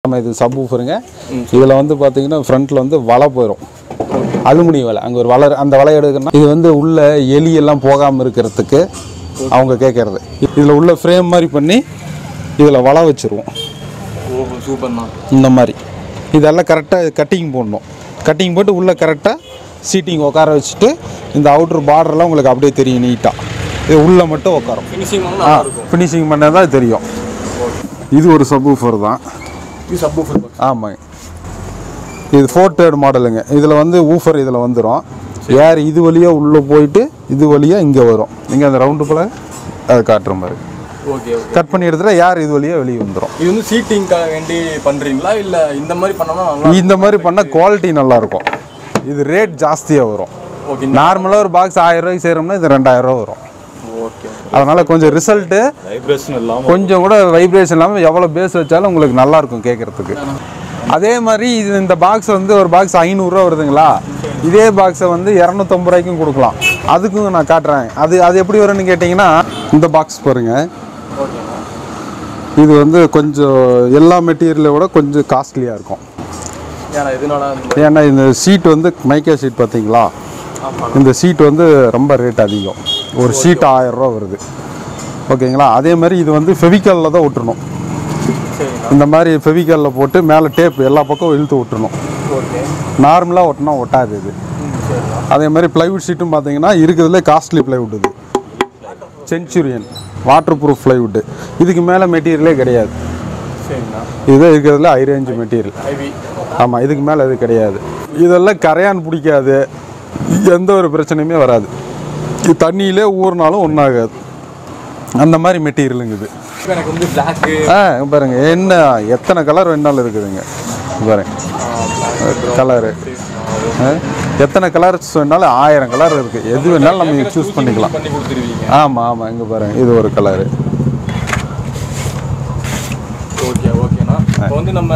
நம்ம இது சப் ஊஃபருங்க இதில் வந்து பார்த்தீங்கன்னா ஃப்ரண்ட்டில் வந்து வலை போயிடும் அலுமினிய வலை அங்கே ஒரு வலை அந்த வலை எடுக்கணும்னா இது வந்து உள்ள எலி எல்லாம் போகாமல் இருக்கிறதுக்கு அவங்க கேட்கறது இதில் உள்ள ஃப்ரேம் மாதிரி பண்ணி இதில் வலை வச்சுருவோம் ஓ சூப்பர்ண்ணா இந்த மாதிரி இதெல்லாம் கரெக்டாக கட்டிங் போடணும் கட்டிங் போட்டு உள்ளே கரெக்டாக சீட்டிங் உட்கார வச்சுட்டு இந்த அவுட்ரு பார்டர்லாம் உங்களுக்கு அப்படியே தெரியும் நீட்டாக இது உள்ளே மட்டும் உட்காரும் ஃபினிஷிங் வந்து ஆ நல்லா இருக்கும் ஃபினிஷிங் பண்ணால் தான் தெரியும் இது ஒரு சப்வூஃபர் தான் இது சப் ஊஃபர் ஆமாங்க இது ஃபோர் தேர்ட் மாடலுங்க இதில் வந்து ஊஃபர் இதில் வந்துடும் ஏர் இது வழியாக உள்ளே போயிட்டு இது வழியாக இங்கே வரும் நீங்கள் அந்த ரவுண்டு போல் அதை காட்டுற மாதிரி ஓகே ஓகே கட் பண்ணி எடுத்துட்டா ஏர் இது வழியாக வெளியே வந்துடும் இது வந்து சீட்டிங்காக வேண்டி பண்றீங்களா இல்ல இந்த மாதிரி பண்ணோம்னா நல்லா இந்த மாதிரி பண்ணால் குவாலிட்டி நல்லாயிருக்கும் இது ரேட் ஜாஸ்தியாக வரும் ஓகே நார்மலாக ஒரு பாக்ஸ் ஆயிரம் ரூபாய்க்கு செய்கிறோம்னா இது ரெண்டாயிரம் ரூபா வரும் ஓகே அதனால் கொஞ்சம் ரிசல்ட்டு வைப்ரேஷன் இல்லாமல் கொஞ்சம் கூட வைப்ரேஷன் இல்லாமல் எவ்வளோ பேஸ் வச்சாலும் உங்களுக்கு நல்லா இருக்கும் கேட்குறதுக்கு அதே மாதிரி இது இந்த பாக்ஸ் வந்து ஒரு பாக்ஸ் ஐநூறுரூவா வருதுங்களா இதே பாக்ஸை வந்து இரநூத்தம்பது ரூபாய்க்கும் கொடுக்கலாம் அதுக்கும் நான் காட்டுறேன் அது அது எப்படி வரும்னு கேட்டிங்கன்னா இந்த பாக்ஸ் பாருங்க இது வந்து கொஞ்சம் எல்லா மெட்டீரியலை விட கொஞ்சம் காஸ்ட்லியாக இருக்கும் ஏன்னா இதனால இந்த- ஏன்னா இந்த சீட் வந்து மைக்கா ஷீட் பார்த்தீங்களா ஆமா இந்த சீட் வந்து ரொம்ப ரேட் அதிகம் ஒரு ஷீட் ஆயிரம் ரூபா வருது ஓகேங்களா அதே மாதிரி இது வந்து ஃபெவிக்கலில் தான் ஒட்டணும் சரிண்ணா இந்த மாதிரி ஃபெவிக்கலில் போட்டு மேலே டேப் எல்லா பக்கம் இழுத்து விட்டுறணும் ஓகே நார்மலாக ஒட்டினா ஒட்டாது இது ம் சரிண்ணா அதே மாதிரி ப்ளைவுட் ஷீட்டும் பார்த்தீங்கன்னா இருக்கிறதுலே காஸ்ட்லி ப்ளைவுட் இது சென்ச்சுரியன் வாட்டர் ப்ரூஃப் ப்ளைவுட்டு இதுக்கு மேலே மெட்டீரியலே கிடையாது சரிண்ணா இதுதான் இருக்கிறதுல ஹை ரேஞ்ச் மெட்டீரியல் ஐவி ஆமாம் இதுக்கு மேலே இது கிடையாது இதெல்லாம் கரையான் பிடிக்காது எந்த ஒரு பிரச்சனையுமே வராது இது தண்ணியிலே ஊறினாலும் ஒன்றாகாது அந்த மாதிரி மெட்டீரியலுங்க இது இப்போ எனக்கு வந்து பிளாக்கு ஆ இங்க பாருங்க என்ன எத்தனை கலர் வேணாலும் இருக்குதுங்க இங்க பாருங்க கலரு எத்தனை கலர்ஸ் வேணாலும் ஆயிரம் கலர் இருக்கு எது வேணாலும் நம்ம சூஸ் பண்ணிக்கலாம் பண்ணி கொடுத்துருவீங்க ஆமாம் ஆமாம் இங்கே பாருங்க இது ஒரு கலரு ஓகே ஓகேண்ணா இப்போ வந்து நம்ம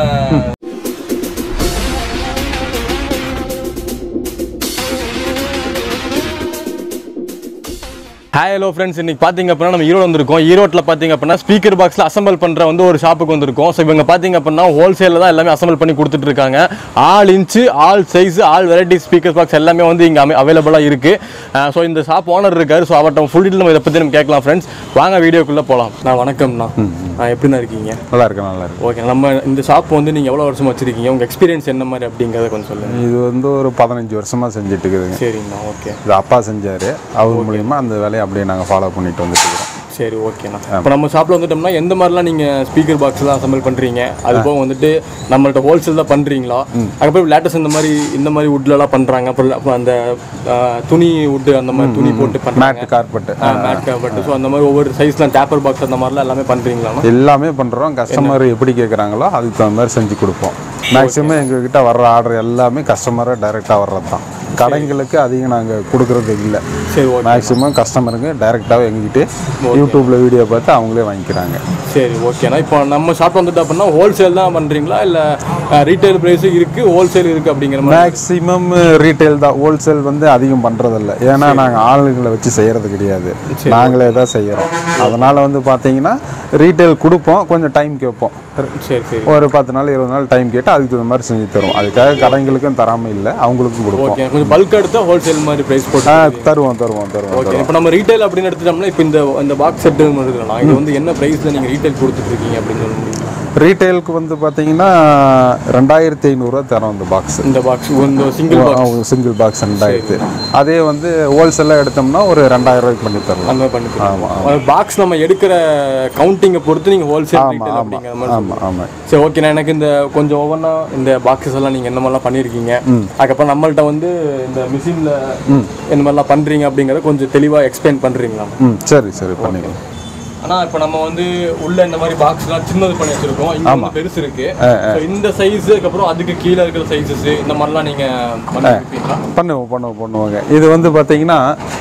ஹாய் ஹலோ ஃப்ரெண்ட்ஸ் இன்னைக்கு பார்த்தீங்க அப்படின்னா நம்ம ஈரோடு வந்திருக்கோம் ஈரோட்டில் பார்த்தீங்க அப்படின்னா ஸ்பீக்கர் பாக்ஸில் அசம்பிள் பண்ணுற வந்து ஒரு ஷாப்புக்கு வந்திருக்கோம் ஸோ இவங்க பார்த்தீங்க அப்படின்னா ஹோல்சேலில் தான் எல்லாமே அசம்பிள் பண்ணி கொடுத்துட்டு இருக்காங்க all inch all size all variety speaker box எல்லாமே வந்து இங்கே அவைலபிளாக இருக்குது ஸோ இந்த ஷாப் ஓனர் இருக்காரு ஸோ அவர்கிட்ட ஃபுல் டீட்டெயில் நம்ம இதை பற்றி நம்ம கேட்கலாம் ஃப்ரெண்ட்ஸ் வாங்க வீடியோக்குள்ளே போகலாம் நான் வணக்கம்ண்ணா ஆ, எப்படிண்ணா இருக்கீங்க நல்லா இருக்கு நல்லா இருக்கு ஓகே நம்ம இந்த ஷாப் வந்து நீங்கள் எவ்வளோ வருஷம் வச்சிருக்கீங்க உங்கள் எக்ஸ்பீரியன்ஸ் என்ன மாதிரி அப்படிங்கிறத கொஞ்சம் சொல்லுங்கள் இது வந்து ஒரு பதினஞ்சு வருஷமா செஞ்சுட்டு இருக்குதுங்க சரிங்கண்ணா ஓகே இது அப்பா செஞ்சாரு அவர் மூலியமா அந்த வேலையை அப்படியே நாங்கள் ஃபாலோ பண்ணிட்டு வந்துட்டு இருக்கிறோம் சரி ஓகேண்ணா இப்போ நம்ம ஷாப்பில் வந்துட்டோம்னா எந்த மாதிரிலாம் நீங்கள் ஸ்பீக்கர் பாக்ஸ்லாம் அசம்பிள் பண்ணுறீங்க அது போக வந்துட்டு நம்மள்ட்ட ஹோல்சேல் தான் பண்ணுறீங்களா அதுக்கப்புறம் லேட்டஸ்ட் இந்த மாதிரி இந்த மாதிரி வுட்லலாம் பண்ணுறாங்க அப்புறம் அப்புறம் அந்த ஆ, துணி வுட்டு அந்த மாதிரி துணி போட்டு பண்ணுறாங்க mat carpet mat covered so அந்த மாதிரி ஒவ்வொரு சைஸ்லாம் டேப்பர் பாக்ஸ் அந்த மாதிரிலாம் எல்லாமே பண்ணுறீங்களா எல்லாமே பண்ணுறோம் கஸ்டமர் எப்படி கேட்குறாங்களோ அதுக்கு தகுந்த மாதிரி செஞ்சு கொடுப்போம் மேக்ஸிமம் எங்ககிட்ட வர்ற ஆர்டர் எல்லாமே கஸ்டமரை டைரெக்டாக வர்றது தான் கடைங்களுக்கு அதிகம் நாங்கள் கொடுக்குறது இல்லை சரி ஓகே மேக்ஸிமம் கஸ்டமருக்கு டைரெக்டாகவே எங்ககிட்ட யூடியூப்பில் வீடியோ பார்த்து அவங்களே வாங்கிக்கிறாங்க சரி ஓகேண்ணா இப்போ நம்ம ஷாப் வந்துட்டு அப்படின்னா ஹோல்சேல் தான் பண்ணுறீங்களா இல்லை ரீட்டைல் ப்ரைஸும் இருக்குது ஹோல்சேல் இருக்குது அப்படிங்கிற மாதிரி மேக்ஸிமம் ரீட்டைல் தான் ஹோல்சேல் வந்து அதிகம் பண்ணுறதில்ல ஏன்னா நாங்கள் ஆளுங்களை வச்சு செய்கிறது கிடையாது நாங்களே தான் செய்கிறோம் அதனால் வந்து பார்த்தீங்கன்னா ரீட்டைல் கொடுப்போம் கொஞ்சம் டைம் கேட்போம் சரி சரி ஒரு பத்து நாள் இருபது நாள் டைம் கேட்டு அதுக்கு தகுந்த மாதிரி செஞ்சு தருவோம் அதுக்காக கடைங்களுக்கும் தராமல் இல்லை அவங்களுக்கும் கொடுப்போம் ஓகே கொஞ்சம் பல்க் எடுத்தா ஹோல்சேல் மாதிரி ப்ரைஸ் போட்டு ஆ தருவோம் தருவோம் தருவோம் ஓகே இப்போ நம்ம ரீட்டைல் அப்படின்னு எடுத்துட்டோம்னா இப்போ இந்த இந்த பாக்ஸ் செட்டு இருக்குண்ணா இது வந்து என்ன ப்ரைஸில் நீங்கள் ரீட்டைல் கொடுத்துட்டு இருக்கீங்க அப்படின்னு சொல்ல முடியும் ரீட்டைலுக்கு வந்து பார்த்தீங்கன்னா ரெண்டாயிரத்தி ஐநூறுரூவா தரோம் இந்த பாக்ஸ் இந்த பாக்ஸ் இந்த சிங்கிள் பாக்ஸ் சிங்கிள் பாக்ஸ் ரெண்டாயிரத்து அதே வந்து ஹோல்சேலாக எடுத்தோம்னா ஒரு ரெண்டாயிரம் ரூபாய்க்கு பண்ணி தரலாம் அந்த மாதிரி பண்ணி ஆமாம் பாக்ஸ் நம்ம எடுக்கிற கவுண்டிங்கை பொறுத்து நீங்கள் ஹோல்சேல் ரீட்டைல் அப்படிங்கிற மாதிரி ஆமாம் ஆமாம் சரி ஓகேண்ணா எனக்கு இந்த கொஞ்சம் ஒவ்வொன்றா இந்த பாக்ஸஸ் எல்லாம் நீங்கள் என்ன மாதிரிலாம் பண்ணியிருக்கீங்க அதுக்கப்புறம் நம்மள்ட்ட வந்து இந்த மிஷினில் என்ன மாதிரிலாம் பண்ணுறீங்க அப்படிங்கிறத கொஞ்சம் தெளிவாக எக்ஸ்பிளைன் பண்ணுறீங்களா ம் சரி சரி பண்ணிக்கலாம் ஆனா இப்போ நம்ம வந்து உள்ள இந்த மாதிரி பாக்ஸ்லாம் சின்னது பண்ணி வச்சிருக்கோம் இங்க வந்து பெருசு இருக்கு So, இந்த சைஸ் அப்புறம் அதுக்கு கீழே இருக்கிற சைஸஸ் இந்த மாதிரிலாம் நீங்க பண்ணிருப்பீங்களா பண்ணுவோம் பண்ணுவோம் பண்ணுவாங்க இது வந்து பார்த்தீங்கன்னா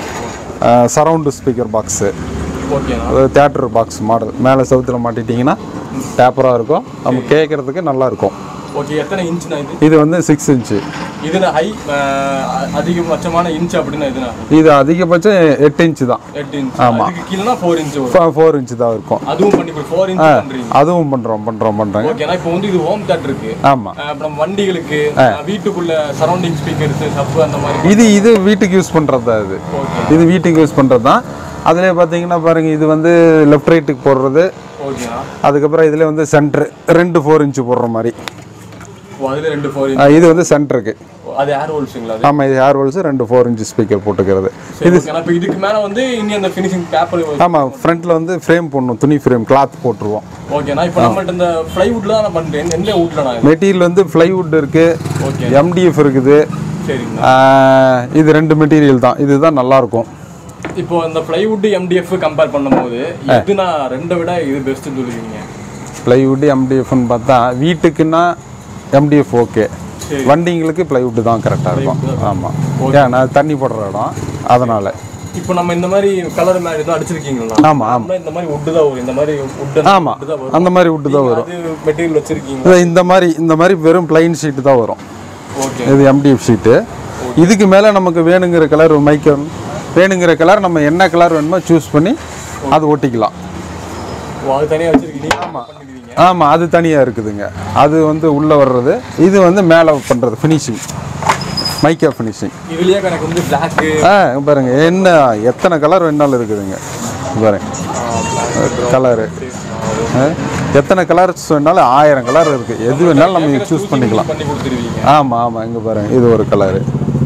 சரவுண்டு ஸ்பீக்கர் பாக்ஸு ஓகேண்ணா அதாவது தேட்டர் பாக்ஸ் மாடல் மேலே செவுத்துல மாட்டிட்டிங்கன்னா டேப்பராக இருக்கும் நம்ம கேட்குறதுக்கு நல்லா இருக்கும் ஓகே எத்தனை இன்ச்னா இது இது வந்து சிக்ஸ் இன்ச்சு இதுல ஹை அதிகபட்சமான இன்ச் அப்படின்னா எதுனா இது அதிகபட்சம் எட்டு இன்ச்சு தான் எட்டு இன்ச் அதுக்கு கீழனா ஃபோர் இன்ச் வரும் ஃபோர் இன்ச்சு தான் இருக்கும் அதுவும் பண்ணி ஃபோர் இன்ச் பண்றீங்க அதுவும் பண்ணுறோம் பண்ணுறோம் பண்ணுறேங்க ஓகேனா இப்போ வந்து இது ஹோம் தேட்டர் இருக்கு ஆமாம் அஹ் அப்புறம் வண்டிகளுக்கு அஹ் வீட்டுக்குள்ள சரௌண்டிங் ஸ்பீக்கர்ஸ் சப்பு அந்த மாதிரி இது இது வீட்டுக்கு யூஸ் பண்ணுறது தான் இது இது வீட்டுக்கு யூஸ் பண்ணுறது தான் அதிலே பார்த்தீங்கன்னா பாருங்க இது வந்து லெஃப்ட் ரைட்டுக்கு போடுறது ஓகேனா அதுக்கப்புறம் இதில் வந்து சென்ட்ரு ரெண்டு ஃபோர் இன்ச்சு போடுற மாதிரி ஓ அதுல ரெண்டு ஃபோர் இன்ச் ஆ, இது வந்து சென்டருக்கு அது ஏர் ஹோல்ஸுங்களா அது ஆமாம் இது ஏர் ஹோல்ஸ் ரெண்டு ஃபோர் இன்ச்சு ஸ்பீக்கர் போட்டுக்கிறது சரி ஓகேனா இப்போ இதுக்கு மேல வந்து இனி அந்த ஃபினிஷிங் பேப்பர் ஆமாம் ஃப்ரண்ட்டில் வந்து ஃப்ரேம் போடணும் துணி ஃப்ரேம் கிளாத் போட்டுருவோம் ஓகேனா இப்போ நம்மள்ட்ட இந்த ஃப்ளைவுட்ல தான் நான் பண்றேன் எந்த வுட்ல நான் மெட்டீரியல் வந்து ஃப்ளைவுட் இருக்குது ஓகே எம்டிஎஃப் இருக்குது சரிங்கண்ணா ஆ, இது ரெண்டு மெட்டீரியல் தான் இதுதான் நல்லாயிருக்கும் இப்போ இந்த பிளைவுட் எம்டிஎஃப் கம்பேர் பண்ணும்போது எதுனா ரெண்டை விட இது பெஸ்ட்னு சொல்லுவீங்க ப்ளைவுட் எம்டிஎஃப்னு பார்த்தா வீட்டுக்குன்னா எம்டிஎஃப் ஓகே சரி. வண்டிங்களுக்கு ப்ளைவுட் தான் கரெக்டாக இருக்கும் ஆமாம் ஏன்னா தண்ணி போடுற இடம் அதனால் இப்போ நம்ம இந்த மாதிரி கலர் மேலே எதுவும் அடிச்சிருக்கீங்களா ஆமாம் ஆமாம் நம்ம இந்த மாதிரி வுட்டு தான் வரும் இந்த மாதிரி வுட்டு ஆமாம் தான் வரும் அந்த மாதிரி விட்டு தான் வரும் அது மெட்டீரியல் வச்சிருக்கீங்க இது இந்த மாதிரி இந்த மாதிரி வெறும் பிளைன் ஷீட்டு தான் வரும் ஓகே இது எம்டிஎஃப் ஷீட்டு இதுக்கு மேலே நமக்கு வேணுங்கிற கலர் மைக்கன் வேணுங்கிற கலர் நம்ம என்ன கலர் வேணுமோ சூஸ் பண்ணி அது ஒட்டிக்கலாம் ஓ அது தனியாக வச்சிருக்கீங்க ஆமாம் பண்ணிடுவீங்க ஆமாம் அது தனியாக இருக்குதுங்க அது வந்து உள்ளே வர்றது இது வந்து மேலே பண்ணுறது ஃபினிஷிங் மைக்கா ஃபினிஷிங் இதுலயே எனக்கு வந்து பிளாக்கு ஆ இங்க பாருங்க என்ன எத்தனை கலர் வேணாலும் இருக்குதுங்க இங்க பாருங்க கலரு எத்தனை கலர்ஸ் வேணாலும் ஆயிரம் கலர் இருக்கு எது வேணாலும் நம்ம சூஸ் பண்ணிக்கலாம் பண்ணி கொடுத்துருவீங்க ஆமாம் ஆமாம் இங்கே பாருங்க இது ஒரு கலரு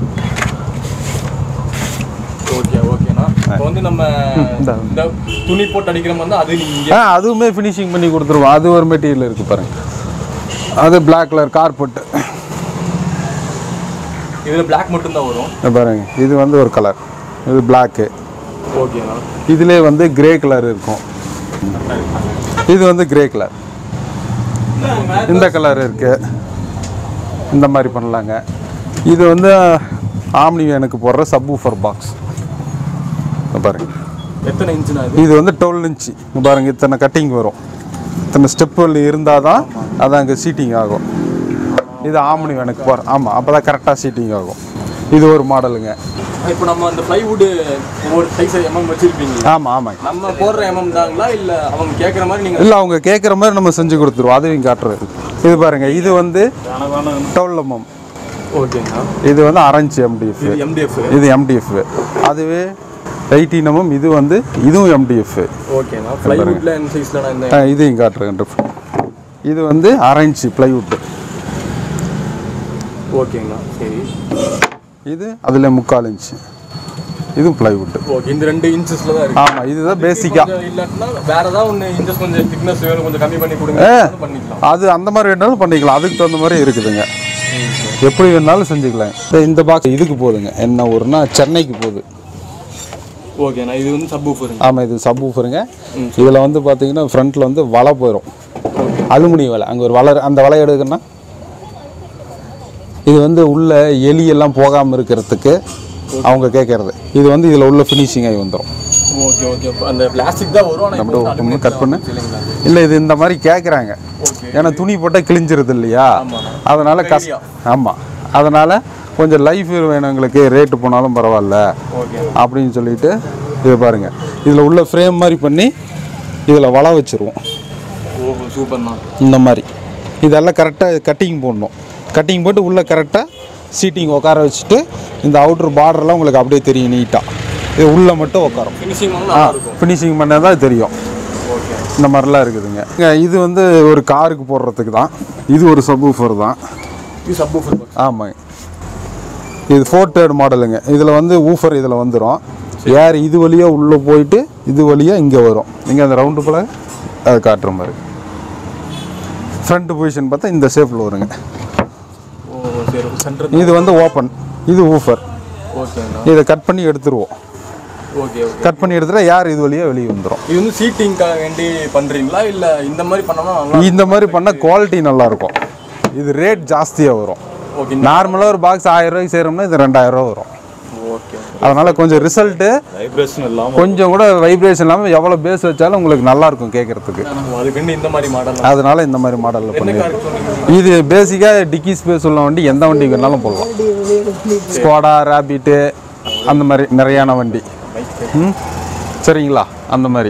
ஓகே ஓகேண்ணா இப்போ வந்து நம்ம இந்த துணி போட்டு அடிக்கிற மாதிரி தான் அது நீங்க ஆ அதுவுமே ஃபினிஷிங் பண்ணி கொடுத்துருவோம் அது ஒரு மெட்டீரியல் இருக்குது பாருங்க அது பிளாக் கலர் கார்பெட் இதுல பிளாக் மட்டும் தான் வரும் பாருங்க இது வந்து ஒரு கலர் இது பிளாக்கு ஓகேண்ணா இதுலேயே வந்து கிரே கலர் இருக்கும் இது வந்து கிரே கலர் இந்த கலர் இருக்கு இந்த மாதிரி பண்ணலாங்க இது வந்து ஆம்னி எனக்கு போடுற சப்வூஃபர் பாக்ஸ் பாருங்க எத்தனை இன்ச்சுனா இது இது வந்து டுவெல் இன்ச்சு பாருங்க இத்தனை கட்டிங் வரும் இத்தனை ஸ்டெப்புகள் இருந்தால் தான் அது அங்கே சீட்டிங் ஆகும் இது ஆம்னி எனக்கு போகிற ஆமாம் அப்போ தான் கரெக்டாக சீட்டிங் ஆகும் இது ஒரு மாடலுங்க இப்போ நம்ம அந்த பிளைவுட் ஒவ்வொரு சைஸ் எம்எம் வச்சிருப்பீங்க ஆமாம் ஆமாங்க நம்ம போடுற எம்எம் தாங்களா இல்ல அவங்க கேட்குற மாதிரி நீங்க இல்லை அவங்க கேட்குற மாதிரி நம்ம செஞ்சு கொடுத்துருவோம் அதையும் காட்டுறது இது பாருங்க இது வந்து டுவெல் எம்எம் ஓகேண்ணா இது வந்து அரஞ்சு எம்டிஎஃப் இது எம்டிஎஃப் இது எம்டிஎஃப் அதுவே எயிட்டீன் எம்எம் இது வந்து இதுவும் எம்டிஎஃப் ஓகேண்ணா பிளைவுட்ல எந்த சைஸ்ல நான் இந்த இதையும் காட்டுறேன் different. இது வந்து அரஞ்சு பிளைவுட் ஓகேங்கண்ணா சரி இது அதில் முக்கால் இன்ச்சு இதுவும் பிளைவுட் ஓகே இந்த ரெண்டு இன்ச்சஸ்ல தான் இருக்கு ஆமாம் இதுதான் பேசிக்காக கொஞ்சம் இல்லாட்டினா வேற ஏதாவது ஒன்று இன்ச்சஸ் கொஞ்சம் திக்னஸ் வேணும் கொஞ்சம் கம்மி பண்ணி கொடுங்க ஆ. அது பண்ணிக்கலாம் அது அந்த மாதிரி வேணாலும் பண்ணிக்கலாம் அதுக்கு தகுந்த மாதிரி இருக்குதுங்க எப்படி வேணாலும் செஞ்சுக்கலாம் இப்ப இந்த பாக்ஸ் இதுக்கு போகுதுங்க என்ன ஊருன்னா சென்னைக்கு போகுது ஓகேண்ணா இது வந்து சப் ஊஃபருங்க ஆமாம் இது சப் ஊஃபருங்க இதில் வந்து பார்த்தீங்கன்னா ஃப்ரண்ட்டில் வந்து வலை போயிடும் அலுமினிய வலை அங்கே ஒரு வலை அந்த வலை எடுக்குன்னா இது வந்து உள்ள எலி எல்லாம் போகாமல் இருக்கிறதுக்கு அவங்க கேட்கறது இது வந்து இதில் உள்ள ஃபினிஷிங் ஆகி வந்துடும் ஓகே ஓகே அந்த பிளாஸ்டிக் தான் வரும் ஆனால் இப்போ வந்து ஒன்று aluminum கட் பண்ணு இல்லைங்களா இல்லை இது இந்த மாதிரி கேட்குறாங்க ஓகே ஏன்னா துணி போட்டால் கிழிஞ்சிருது இல்லையா அதனால கஷ் ஆமாம் அதனால் கொஞ்சம் லைஃப் வேணும் எங்களுக்கு ரேட்டு போனாலும் பரவாயில்ல ஓகே அப்படின்னு சொல்லிட்டு இது பாருங்கள் இதில் உள்ள ஃப்ரேம் மாதிரி பண்ணி இதில் வள வச்சுருவோம் ஓ சூப்பர்ண்ணா இந்த மாதிரி இதெல்லாம் கரெக்டாக கட்டிங் போடணும் கட்டிங் போட்டு உள்ளே கரெக்டாக சீட்டிங் உட்கார வச்சுட்டு இந்த அவுட்ரு பார்டர்லாம் உங்களுக்கு அப்படியே தெரியும் நீட்டாக இது உள்ளே மட்டும் உட்காரும் ஃபினிஷிங் வந்து நல்லா இருக்கும் ஃபினிஷிங் பண்ணால் தான் தெரியும் ஓகே இந்த மாதிரிலாம் இருக்குதுங்க இங்க இது வந்து ஒரு காருக்கு போடுறதுக்கு தான் இது ஒரு சப்வூஃபர் தான் இது சப் ஊஃபர் ஆமாங்க இது ஃபோர் தேர்ட் மாடலுங்க இதில் வந்து ஊஃபர் இதில் வந்துடும் ஏர் இது வழியாக உள்ளே போயிட்டு இது வழியாக இங்கே வரும் இங்கே அந்த ரவுண்டு போல் அது காட்டுற மாதிரி ஃப்ரண்ட் பொசிஷன் பார்த்தா இந்த ஷேப்பில் வருங்க ஓ சரி சென்டர் இது வந்து ஓப்பன் இது ஊஃபர் ஓகேண்ணா இதை கட் பண்ணி எடுத்துருவோம் ஓகே ஓகே கட் பண்ணி எடுத்துட்டா யார் இது வழியாக வெளியே வந்துடும் இது வந்து சீட்டிங்காக வேண்டி பண்றீங்களா இல்ல இந்த மாதிரி பண்ணோம்னா நல்லா இந்த மாதிரி பண்ணால் குவாலிட்டி நல்லாயிருக்கும் இது ரேட் ஜாஸ்தியாக வரும் ஓகே நார்மலாக ஒரு பாக்ஸ் ஆயிரம் ரூபாய்க்கு செய்கிறோம்னா இது ரெண்டாயிரம் ரூபா வரும் ஓகே அதனால் கொஞ்சம் ரிசல்ட்டு வைப்ரேஷன் இல்லாமல் கொஞ்சம் கூட வைப்ரேஷன் இல்லாமல் எவ்வளோ பேஸ் வச்சாலும் உங்களுக்கு நல்லா இருக்கும் கேட்குறதுக்கு அதுக்குன்னு இந்த மாதிரி மாடல் அதனால இந்த மாதிரி மாடலில் பண்ணிருக்கோம் இது பேசிக்காக டிக்கி ஸ்பேஸ் உள்ள வண்டி எந்த வண்டி வேணாலும் போடலாம் ஸ்குவாடா ரேபிட்டு அந்த மாதிரி நிறையான வண்டி ம் சரிங்களா அந்த மாதிரி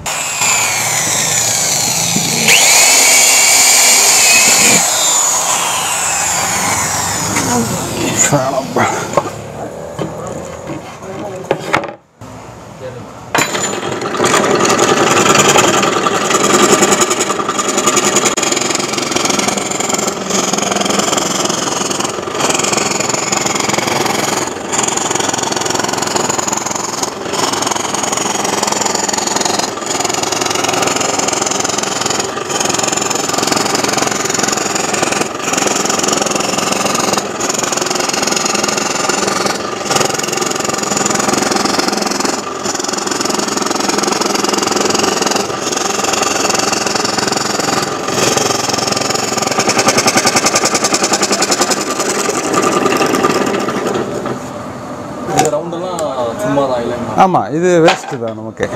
இந்த ரவுண்டெல்லாம் சும்மா தான் இல்லைங்க ஆமாம் இது வேஸ்ட்டு தான் நமக்கு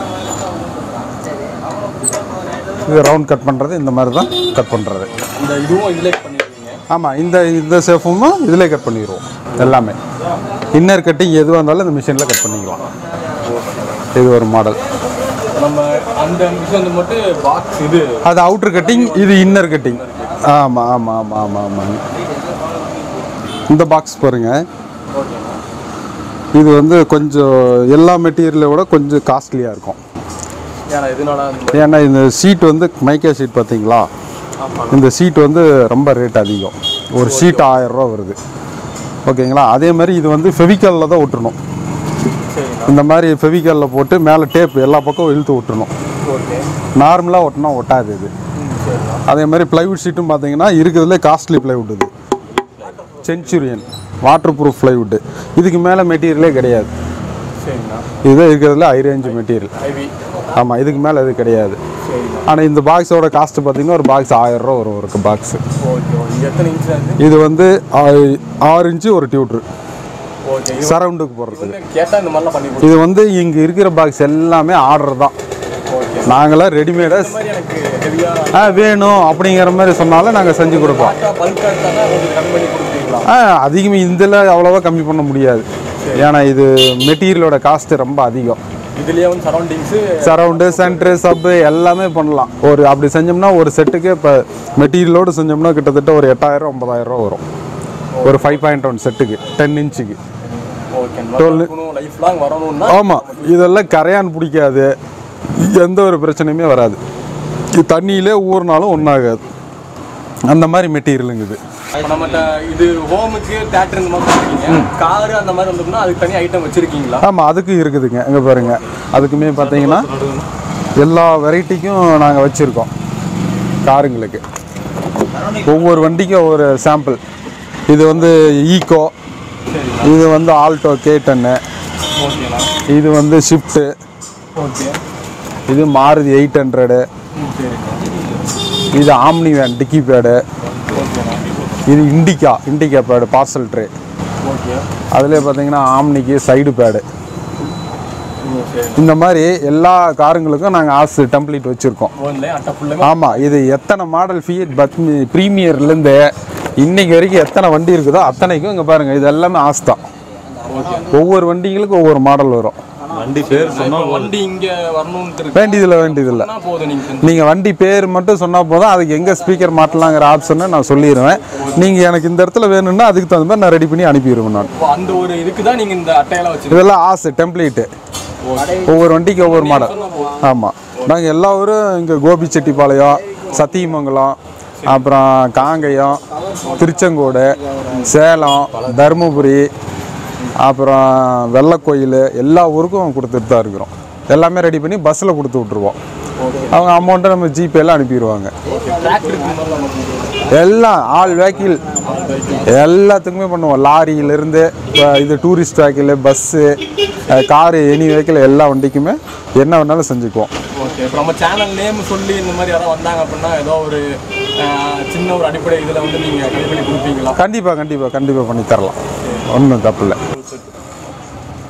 இது ரவுண்ட் கட் பண்ணுறது இந்த மாதிரி தான் கட் பண்ணுறது இந்த இதுவும் இதிலே பண்ணிருக்கீங்க ஆமாம் இந்த இந்த சேஃபும் இதிலே கட் பண்ணிடுவோம் எல்லாமே இன்னர் கட்டிங் எதுவாக இருந்தாலும் இந்த மிஷினில் கட் பண்ணிக்கலாம் இது ஒரு மாடல் நம்ம அந்த மிஷின் வந்து மட்டும் பாக்ஸ் இது அது அவுட்ரு கட்டிங் இது இன்னர் கட்டிங் ஆமாம் ஆமாம் ஆமாம் ஆமாம் ஆமாங்க இந்த பாக்ஸ் பாருங்க இது வந்து கொஞ்சம் எல்லா மெட்டீரியலை விட கொஞ்சம் காஸ்ட்லியாக இருக்கும் ஏன்னா இதனால அந்த ஏன்னா இந்த சீட் வந்து மைக்கா சீட் பார்த்தீங்களா இந்த சீட் வந்து ரொம்ப ரேட் அதிகம் ஒரு ஷீட் ஆயிரரூவா வருது ஓகேங்களா அதே மாதிரி இது வந்து ஃபெவிக்கலில் தான் ஒட்டணும் சரிண்ணா இந்த மாதிரி ஃபெவிக்கலில் போட்டு மேலே டேப் எல்லா பக்கம் இழுத்து ஒட்டணும் ஓகே நார்மலாக ஒட்டினா ஒட்டாது இது அதே மாதிரி ப்ளைவுட் ஷீட்டும் பார்த்தீங்கன்னா இருக்கிறதுலே காஸ்ட்லி ப்ளைவுட் இது சென்ச்சுரியன் வாட்டர் ப்ரூஃப் ப்ளைவுட்டு இதுக்கு மேலே மெட்டீரியலே கிடையாது சரிண்ணா இதுதான் இருக்கிறதுல ஹை ரேஞ்ச் மெட்டீரியல் ஐவி ஆமாம் இதுக்கு மேலே இது கிடையாது சரிண்ணா ஆனால் இந்த பாக்ஸோட காஸ்ட் பார்த்தீங்கன்னா ஒரு பாக்ஸ் ஆயிரம் ரூபா வரும் ஒரு பாக்ஸ் ஓகே ஓகே எத்தனை இன்ச் இருந்து இது வந்து ஆ- ஆறு இன்ச்சு ஒரு டியூட்ரு ஓகே சரவுண்டுக்கு போடுறதுக்கு இவங்க கேட்டால் இந்த மாதிரிலாம் பண்ணி கொடுத்து இது வந்து இங்கே இருக்கிற பாக்ஸ் எல்லாமே ஆர்டர் தான் ஓகே நாங்களாம் ரெடிமேடாக இந்த மாதிரி எனக்கு ஹெவியாக ஆ வேணும் அப்படிங்கிற மாதிரி சொன்னாலும் நாங்கள் செஞ்சு கொடுப்போம் பாட்டா பல்க் எடுத்தால் கொஞ்சம் கம்மி பண்ணி கொடுப்பீங்களா ஆ அதிகமாக இதில் அவ்வளோவா கம்மி பண்ண முடியாது ஏன்னா இது மெட்டீரியலோட காஸ்ட்டு ரொம்ப அதிகம் இதுலேயே வந்து சரௌண்டிங்ஸு சரவுண்டு சென்ட்ரு சப்பு எல்லாமே பண்ணலாம் ஒரு அப்படி செஞ்சோம்னா ஒரு செட்டுக்கு இப்போ மெட்டீரியலோடு செஞ்சோம்னா கிட்டத்தட்ட ஒரு எட்டாயிரம் ஒன்பதாயிரம் ரூபா வரும் ஒரு ஃபைவ் பாயிண்ட் ஒன் செட்டுக்கு டென் இன்ச்சுக்கு ஓகே இருக்கணும் லைஃப் லாங் வரணும்னா ஆமாம் இதெல்லாம் கரையான் பிடிக்காது எந்த ஒரு பிரச்சனையுமே வராது இது தண்ணியிலே ஊறினாலும் ஒன்றாகாது அந்த மாதிரி மெட்டீரியலுங்க இது இப்போ நம்மகிட்ட இது ஹோமுக்கு தேட்டர் இந்த மாதிரி இருக்கீங்க காரு அந்த மாதிரி வந்தோம்னா அதுக்கு தனி ஐட்டம் வச்சிருக்கீங்களா ஆமாம் அதுக்கு இருக்குதுங்க இங்கே பாருங்க அதுக்குமே பார்த்தீங்கன்னா எல்லா வெரைட்டிக்கும் நாங்கள் வச்சுருக்கோம் காருங்களுக்கு ஒவ்வொரு வண்டிக்கும் ஒவ்வொரு சாம்பிள் இது வந்து ஈகோ இது வந்து ஆல்டோ கே டென்னு ஓகேண்ணா இது வந்து ஷிஃப்ட்டு ஓகே இது மாருதி எயிட் ஹண்ட்ரடு ம் சரி இது ஆம்னி வேன் டிக்கி பேடு ஓகேண்ணா இது Indica Indica pad parcel tray okay அதிலே பார்த்தீங்கன்னா ஆம்னிக்கு சைடு பேடு ம் சரி இந்த மாதிரி எல்லா காருங்களுக்கும் நாங்கள் ஆசு டெம்ப்ளேட் வச்சுருக்கோம் ஓன்லேயே அட்டை ஃபுல்லாக ஆமாம் இது எத்தனை மாடல் ஃபியட் பத்மி ப்ரீமியர்லேருந்து இன்னைக்கு வரைக்கும் எத்தனை வண்டி இருக்குதோ அத்தனைக்கும் இங்கே பாருங்கள் இது எல்லாமே ஆஸ் தான் ஒவ்வொரு வண்டிகளுக்கும் ஒவ்வொரு மாடல் வரும் வண்டி பேர் சொன்னா வண்டி இங்கே வரணும்னு இருக்கு வேண்டியதில்லை வேண்டியதில்லை சொன்னா போதும் நீங்கள் செஞ்சு நீங்கள் வண்டி பேர் மட்டும் சொன்னால் போதும் அதுக்கு எங்கே ஸ்பீக்கர் மாட்டலாங்கிற ஆப்ஷனை நான் சொல்லிடுவேன் நீங்கள் எனக்கு இந்த இடத்துல வேணும்னா அதுக்கு தகுந்த மாதிரி நான் ரெடி பண்ணி அனுப்பிடுவேன் நான் இப்போ அந்த ஒரு இதுக்கு தான் நீங்கள் இந்த அட்டையெல்லாம் வச்சிருக்கீங்க இதெல்லாம் ஆசை டெம்ப்ளேட்டு ஒவ்வொரு வண்டிக்கு ஒவ்வொரு மாடல் ஆமாம் நாங்கள் எல்லா ஊரும் இங்கே கோபிச்செட்டிப்பாளையம் சத்தியமங்கலம் அப்புறம் காங்கயம் திருச்செங்கோடு சேலம் தருமபுரி அப்புறம் வெள்ளக்கோயில் எல்லா ஊருக்கும் கொடுத்துட்டு தான் இருக்கிறோம் எல்லாமே ரெடி பண்ணி பஸ்ஸில் கொடுத்து விட்ருவோம் அவங்க அமௌண்ட்டை நம்ம ஜிபேல அனுப்பிடுவாங்க டிராக்டருக்கு இந்த மாதிரிலாம் பண்ணுவீங்க எல்லாம் ஆல் வெஹிக்கிள் எல்லாத்துக்குமே பண்ணுவோம் லாரியிலேருந்து இது tourist vehicle bus car any vehicle எல்லா வண்டிக்குமே என்ன வேணாலும் செஞ்சுக்குவோம் ஓகே இப்போ நம்ம சேனல் நேம் சொல்லி இந்த மாதிரி யாராவது வந்தாங்க அப்படின்னா ஏதோ ஒரு அஹ், சின்ன ஒரு அடிப்படை இதில் வந்து நீங்கள் ரெடி பண்ணி கொடுப்பீங்களா கண்டிப்பாக கண்டிப்பாக கண்டிப்பாக பண்ணி தரலாம் ஒன்றும் தப்பு இல்லை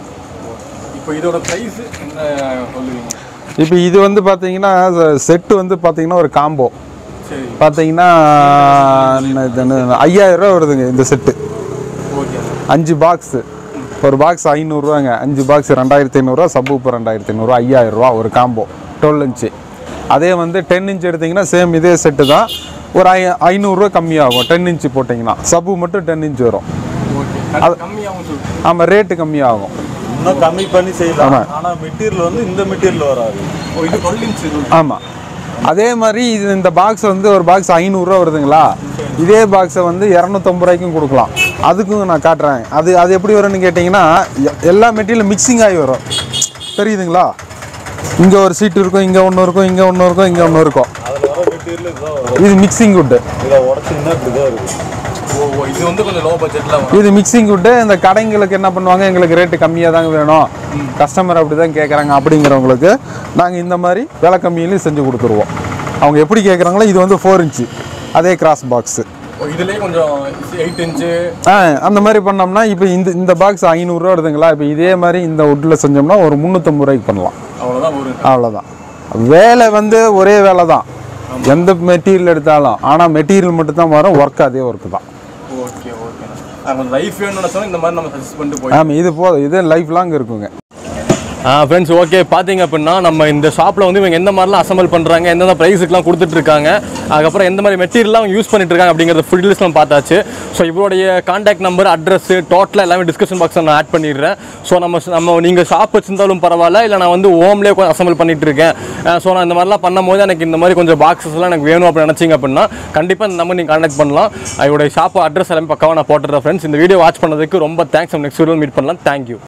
இப்போ இதோட ப்ரைஸ் என்ன சொல்லுவீங்க இப்போ இது வந்து பார்த்தீங்கன்னா செட்டு வந்து பார்த்தீங்கன்னா ஒரு காம்போ சரி பார்த்தீங்கன்னா என்ன இது என்ன, ஐயாயிரம் ரூபா வருதுங்க இந்த செட்டு ஓகே அஞ்சு பாக்ஸு ஒரு பாக்ஸ் ஐநூறுரூவாங்க அஞ்சு பாக்ஸ் ரெண்டாயிரத்தி ஐநூறுரூவா சப்பு இப்போ ரெண்டாயிரத்தி ஐநூறுரூவா ஐயாயிரம் ரூபா ஒரு காம்போ டுவெல் இன்ச்சு அதே வந்து டென் இன்ச் எடுத்தீங்கன்னா சேம் இதே செட்டு தான் ஒரு ஐ ஐநூறுரூவா கம்மியாகும் டென் இன்ச்சு போட்டிங்கன்னா சப்பு மட்டும் டென் இன்ச் வரும் ஓகே கம்மியாகவும் சொல்லுங்கள் ஆமாம் ரேட்டு கம்மியாகும் இன்னும் கம்மி பண்ணி செய்யலாம் ஆனா மெட்டீரியல் வந்து இந்த மெட்டீரியல் வராது ஓ இது டுவெல் இன்ச் ஆமாம் அதே மாதிரி இது இந்த பாக்ஸ் வந்து ஒரு பாக்ஸ் ஐநூறுரூவா வருதுங்களா இதே பாக்ஸை வந்து இரநூத்தம்பது ரூபாய்க்கும் கொடுக்கலாம் அதுக்கும் நான் காட்டுறேன் அது அது எப்படி வரும்னு கேட்டிங்கன்னா எ- எல்லா மெட்டீரியலும் மிக்சிங் ஆகி வரும் தெரியுதுங்களா இங்கே ஒரு சீட் இருக்கும் இங்கே ஒன்று இருக்கும் இங்கே ஒன்று இருக்கும் இங்கே ஒன்று இருக்கும் அதுல வர மெட்டீரியல் இதுதான் வரும் இது மிக்சிங் வுட்டு இதை உடச்சிங்கன்னா இப்படிதான் இருக்கு ஓ ஓ, இது வந்து கொஞ்சம் லோ பட்ஜெட்டில் வரும் இது மிக்சிங் வுட்டு இந்த கடைங்களுக்கு என்ன பண்ணுவாங்க எங்களுக்கு ரேட்டு கம்மியாக தாங்க வேணும் கஸ்டமர் அப்படி தான் கேட்குறாங்க அப்படிங்கிறவங்களுக்கு நாங்கள் இந்த மாதிரி விலை கம்மியிலையும் செஞ்சு கொடுத்துருவோம் அவங்க எப்படி கேட்குறாங்களோ இது வந்து ஃபோர் இன்ச்சு அதே கிராஸ் பாக்ஸு ஓ இதுலேயே கொஞ்சம் எயிட் இன்ச்சு ஆ அந்த மாதிரி பண்ணோம்னா இப்போ இந்த இந்த பாக்ஸ் ஐநூறுரூவா வருதுங்களா இப்போ இதே மாதிரி இந்த வுட்டில் செஞ்சோம்னா ஒரு முந்நூற்றம்பது ரூபாய்க்கு பண்ணலாம் அவ்வளோதான் ஒரு அவ்வளோதான் வேலை வந்து ஒரே வேலை தான் எந்த மெட்டீரியல் எடுத்தாலும் ஆனால் மெட்டீரியல் மட்டும் தான் வரும் ஒர்க் அதே ஒர்க்கு தான் ஓகே ஓகே கொஞ்சம் லைஃப் வேணும்னு சொன்னால் இந்த மாதிரி நம்ம சஜஸ்ட் பண்ணிட்டு போய் ஆமாம் இது போதும் இது லைஃப் லாங் இருக்குங்க ஃப்ரெண்ட்ஸ் ஓகே பார்த்தீங்க அப்படின்னா நம்ம இந்த ஷாப்பில் வந்து இவங்க எந்த மாதிரிலாம் அசம்பிள் பண்ணுறாங்க எந்தெந்த ப்ரைஸுக்குலாம் கொடுத்துட்டு இருக்காங்க அதுக்கப்புறம் எந்த மாதிரி மெட்டீரியல்லாம் அவங்க யூஸ் பண்ணிட்டு இருக்காங்க அப்படிங்கிறத ஃபுல் டீல்ஸ் நம்ம பார்த்தாச்சு ஸோ இவருடைய காண்டாக்ட் நம்பர் அட்ரஸ் டோட்டலாக எல்லாமே டிஸ்கிரிப்ஷன் பாக்ஸில் நான் ஆட் பண்ணிடுறேன் ஸோ நம்ம நம்ம நீங்கள் ஷாப் வச்சிருந்தாலும் பரவாயில்ல இல்லை நான் வந்து ஹோம்லேயே கொஞ்சம் அசம்பிள் பண்ணிட்டு இருக்கேன் ஸோ நான் இந்த மாதிரிலாம் பண்ணும்போது எனக்கு இந்த மாதிரி கொஞ்சம் பாக்ஸஸ்லாம் எனக்கு வேணும் அப்படின்னு நினச்சிங்க அப்படின்னா கண்டிப்பாக இந்த நம்பர் நீங்கள் காண்டாக்ட் பண்ணலாம் இவருடைய ஷாப் அட்ரஸ் எல்லாமே பக்காவாக நான் போட்டுறேன் ஃப்ரெண்ட்ஸ் இந்த வீடியோ வாட்ச் பண்ணதுக்கு ரொம்ப தேங்க்ஸ் நம்ம நெக்ஸ்ட் வீடியோ மீட் பண்ணலாம் தேங்க்யூ